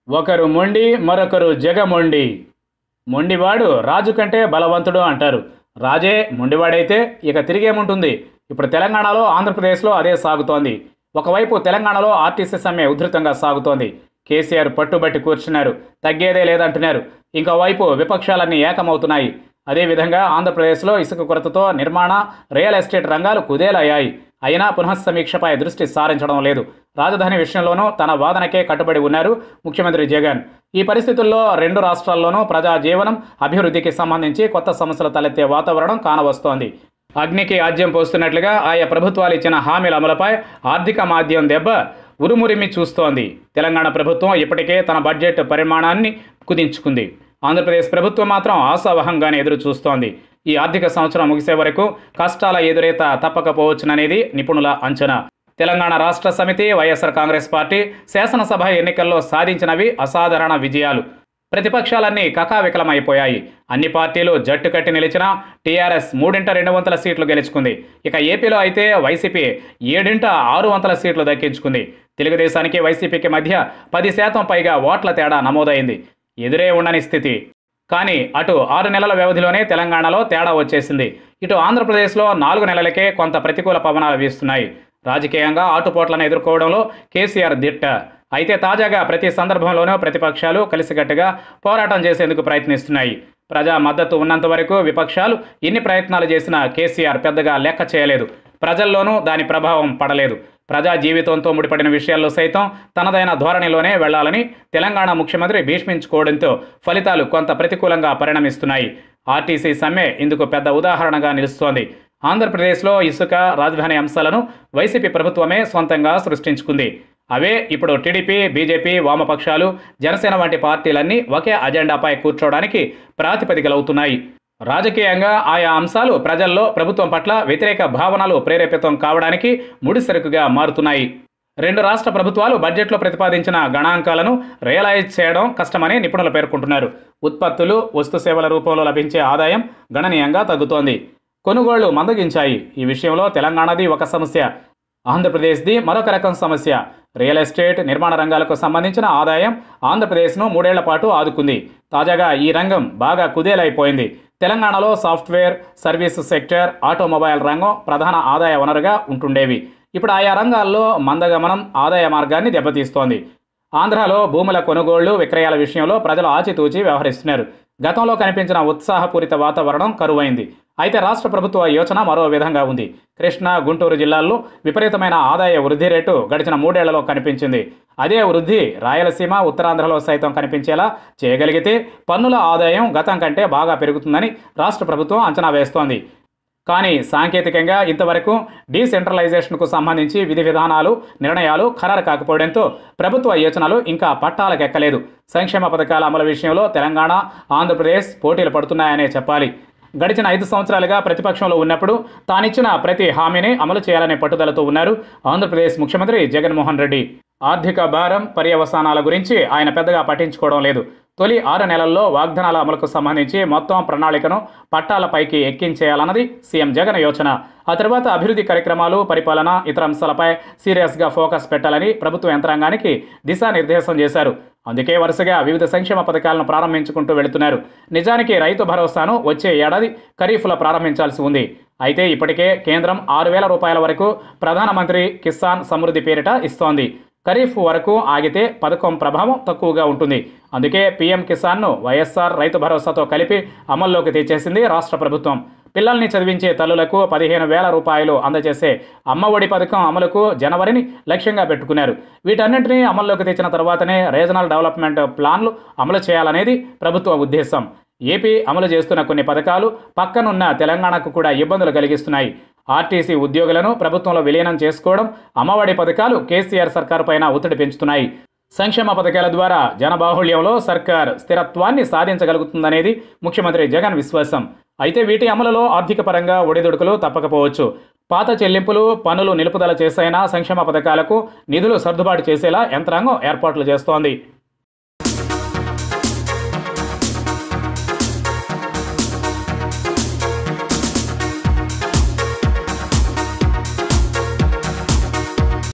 ఒకరు మొండి మరొకరు జగమొండి మొండివాడు రాజు కంటే బలవంతుడు అంటారు రాజే మొండివాడైతే ఇక తిరిగేముంటుంది ఇప్పుడు తెలంగాణలో ఆంధ్రప్రదేశ్లో అదే సాగుతోంది ఒకవైపు తెలంగాణలో ఆర్టీసీ సమ్మె ఉధృతంగా సాగుతోంది కేసీఆర్ పట్టుబట్టి కూర్చున్నారు తగ్గేదే లేదంటున్నారు ఇంకోవైపు విపక్షాలన్నీ ఏకమవుతున్నాయి అదేవిధంగా ఆంధ్రప్రదేశ్లో ఇసుక కొరతతో నిర్మాణ రియల్ ఎస్టేట్ రంగాలు కుదేలయ్యాయి అయినా పునఃసమీక్షపై దృష్టి సారించడం లేదు రాజధాని విషయంలోనూ తన వాదనకే కట్టుబడి ఉన్నారు ముఖ్యమంత్రి జగన్ ఈ పరిస్థితుల్లో రెండు రాష్ట్రాల్లోనూ ప్రజా జీవనం అభివృద్ధికి సంబంధించి కొత్త సమస్యలు తలెత్తే వాతావరణం కానవస్తోంది అగ్నికి ఆజ్యం పోస్తున్నట్లుగా ఆయా ప్రభుత్వాలు ఇచ్చిన హామీల అమలుపై ఆర్థిక మాధ్యం దెబ్బ ఉరుమురిమి చూస్తోంది తెలంగాణ ప్రభుత్వం ఇప్పటికే తన బడ్జెట్ పరిమాణాన్ని కుదించుకుంది ఆంధ్రప్రదేశ్ ప్రభుత్వం మాత్రం ఆశావహంగానే ఎదురు చూస్తోంది ఈ ఆర్థిక సంవత్సరం ముగిసే వరకు కష్టాల ఎదురేత తప్పకపోవచ్చుననేది నిపుణుల అంచనా తెలంగాణ రాష్ట్ర సమితి వైఎస్ఆర్ కాంగ్రెస్ పార్టీ శాసనసభ ఎన్నికల్లో సాధించినవి అసాధారణ విజయాలు ప్రతిపక్షాలన్నీ కకావికలమైపోయాయి అన్ని పార్టీలు జట్టు కట్టి నిలిచిన టీఆర్ఎస్ మూడింట రెండు వందల సీట్లు గెలుచుకుంది ఇక ఏపీలో అయితే వైసీపీ ఏడింట ఆరు వందల సీట్లు దక్కించుకుంది తెలుగుదేశానికి వైసీపీకి మధ్య పది శాతం పైగా ఓట్ల తేడా నమోదైంది ఎదురే ఉండని స్థితి కానీ అటు ఆరు నెలల వ్యవధిలోనే తెలంగాణలో తేడా వచ్చేసింది ఇటు ఆంధ్రప్రదేశ్లో నాలుగు నెలలకే కొంత ప్రతికూల పవనాలు వీస్తున్నాయి రాజకీయంగా ఆటుపోట్లను ఎదుర్కోవడంలో కేసీఆర్ దిట్ట అయితే తాజాగా ప్రతి సందర్భంలోనూ ప్రతిపక్షాలు కలిసికట్టుగా పోరాటం చేసేందుకు ప్రయత్నిస్తున్నాయి ప్రజా మద్దతు ఉన్నంత వరకు విపక్షాలు ఎన్ని ప్రయత్నాలు చేసినా కేసీఆర్ పెద్దగా లెక్క చేయలేదు ప్రజల్లోనూ దాని ప్రభావం పడలేదు ప్రజా జీవితంతో ముడిపడిన విషయాల్లో సైతం తనదైన ధోరణిలోనే వెళ్లాలని తెలంగాణ ముఖ్యమంత్రి భీష్మించుకోవడంతో ఫలితాలు కొంత ప్రతికూలంగా పరిణమిస్తున్నాయి ఆర్టీసీ సమ్మె ఇందుకు పెద్ద ఉదాహరణగా నిలుస్తోంది ఆంధ్రప్రదేశ్లో ఇసుక రాజధాని అంశాలను వైసీపీ ప్రభుత్వమే సొంతంగా సృష్టించుకుంది అవే ఇప్పుడు టీడీపీ బీజేపీ వామపక్షాలు జనసేన వంటి పార్టీలన్నీ ఒకే అజెండాపై కూర్చోవడానికి ప్రాతిపదికలవుతున్నాయి రాజకీయంగా ఆయా అంశాలు ప్రజల్లో ప్రభుత్వం పట్ల వ్యతిరేక భావనలు ప్రేరేపితం కావడానికి ముడిసరుకుగా మారుతున్నాయి రెండు రాష్ట్ర ప్రభుత్వాలు బడ్జెట్లో ప్రతిపాదించిన గణాంకాలను రియలైజ్ చేయడం కష్టమని నిపుణులు పేర్కొంటున్నారు ఉత్పత్తులు వస్తు సేవల రూపంలో లభించే ఆదాయం గణనీయంగా తగ్గుతోంది కొనుగోళ్లు మందగించాయి ఈ విషయంలో తెలంగాణది ఒక సమస్య ఆంధ్రప్రదేశ్ది మరొక రకం సమస్య రియల్ ఎస్టేట్ నిర్మాణ రంగాలకు సంబంధించిన ఆదాయం ఆంధ్రప్రదేశ్ను మూడేళ్ల పాటు ఆదుకుంది తాజాగా ఈ రంగం బాగా కుదేలైపోయింది తెలంగాణలో సాఫ్ట్వేర్ సర్వీస్ సెక్టర్ ఆటోమొబైల్ రంగం ప్రధాన ఆదాయ వనరుగా ఉంటుండేవి ఇప్పుడు ఆయా రంగాల్లో మందగమనం ఆదాయ మార్గాన్ని దెబ్బతీస్తోంది ఆంధ్రాలో భూముల కొనుగోళ్లు విక్రయాల విషయంలో ప్రజలు ఆచితూచి వ్యవహరిస్తున్నారు గతంలో కనిపించిన ఉత్సాహపూరిత వాతావరణం కరువైంది అయితే రాష్ట్ర ప్రభుత్వ యోచన మరో విధంగా ఉంది కృష్ణా గుంటూరు జిల్లాల్లో విపరీతమైన ఆదాయ వృద్ధి రేటు గడిచిన మూడేళ్లలో కనిపించింది అదే వృద్ధి రాయలసీమ ఉత్తరాంధ్రలో సైతం కనిపించేలా చేయగలిగితే పన్నుల ఆదాయం గతం కంటే బాగా పెరుగుతుందని రాష్ట్ర ప్రభుత్వం అంచనా వేస్తోంది కానీ సాంకేతికంగా ఇంతవరకు డీసెంట్రలైజేషన్కు సంబంధించి విధి విధానాలు నిర్ణయాలు ఖరారు కాకపోవడంతో ప్రభుత్వ యోచనలు ఇంకా పట్టాలకెక్కలేదు సంక్షేమ పథకాల అమలు విషయంలో తెలంగాణ ఆంధ్రప్రదేశ్ పోటీలు పడుతున్నాయనే చెప్పాలి గడిచిన ఐదు సంవత్సరాలుగా ప్రతిపక్షంలో ఉన్నప్పుడు తానిచ్చిన ప్రతి హామీని అమలు చేయాలనే పట్టుదలతో ఉన్నారు ఆంధ్రప్రదేశ్ ముఖ్యమంత్రి జగన్మోహన్ రెడ్డి ఆర్థిక భారం పర్యవసానాల గురించి ఆయన పెద్దగా పట్టించుకోవడం లేదు తొలి ఆరు నెలల్లో వాగ్దానాల అమలుకు సంబంధించి మొత్తం ప్రణాళికను పట్టాలపైకి ఎక్కించేయాలన్నది సీఎం జగన్ యోచన ఆ తర్వాత అభివృద్ధి కార్యక్రమాలు పరిపాలన ఇతర అంశాలపై సీరియస్గా ఫోకస్ పెట్టాలని ప్రభుత్వ యంత్రాంగానికి దిశానిర్దేశం చేశారు అందుకే వరుసగా వివిధ సంక్షేమ పథకాలను ప్రారంభించుకుంటూ వెళుతున్నారు నిజానికి రైతు భరోసాను వచ్చే ఏడాది ఖరీఫ్లో ప్రారంభించాల్సి ఉంది అయితే ఇప్పటికే కేంద్రం ఆరు వేల రూపాయల వరకు ప్రధానమంత్రి కిసాన్ సమృద్ధి పేరిట ఇస్తోంది ఖరీఫ్ వరకు ఆగితే పథకం ప్రభావం తక్కువగా ఉంటుంది అందుకే పీఎం కిసాన్ను వైఎస్ఆర్ రైతు భరోసాతో కలిపి అమల్లోకి తెచ్చేసింది రాష్ట్ర ప్రభుత్వం పిల్లల్ని చదివించే తల్లులకు పదిహేను వేల రూపాయలు అందజేసే అమ్మఒడి పథకం అమలుకు జనవరిని లక్ష్యంగా పెట్టుకున్నారు వీటన్నింటినీ అమల్లోకి తెచ్చిన తర్వాతనే రీజనల్ డెవలప్మెంట్ ప్లాన్లు అమలు చేయాలనేది ప్రభుత్వ ఉద్దేశం ఏపీ అమలు చేస్తున్న కొన్ని పథకాలు పక్కనున్న తెలంగాణకు కూడా ఇబ్బందులు కలిగిస్తున్నాయి ఆర్టీసీ ఉద్యోగులను ప్రభుత్వంలో విలీనం చేసుకోవడం అమ్మఒడి పథకాలు కేసీఆర్ సర్కారు పైన ఒత్తిడి పెంచుతున్నాయి సంక్షేమ పథకాల ద్వారా జనబాహుళ్యంలో సర్కార్ స్థిరత్వాన్ని సాధించగలుగుతుందనేది ముఖ్యమంత్రి జగన్ విశ్వాసం అయితే వీటి అమలులో ఆర్థిక పరంగా ఒడిదుడుకులు తప్పకపోవచ్చు పాత చెల్లింపులు పనులు నిలుపుదల చేసైనా సంక్షేమ పథకాలకు నిధులు సర్దుబాటు చేసేలా యంత్రాంగం ఏర్పాట్లు చేస్తోంది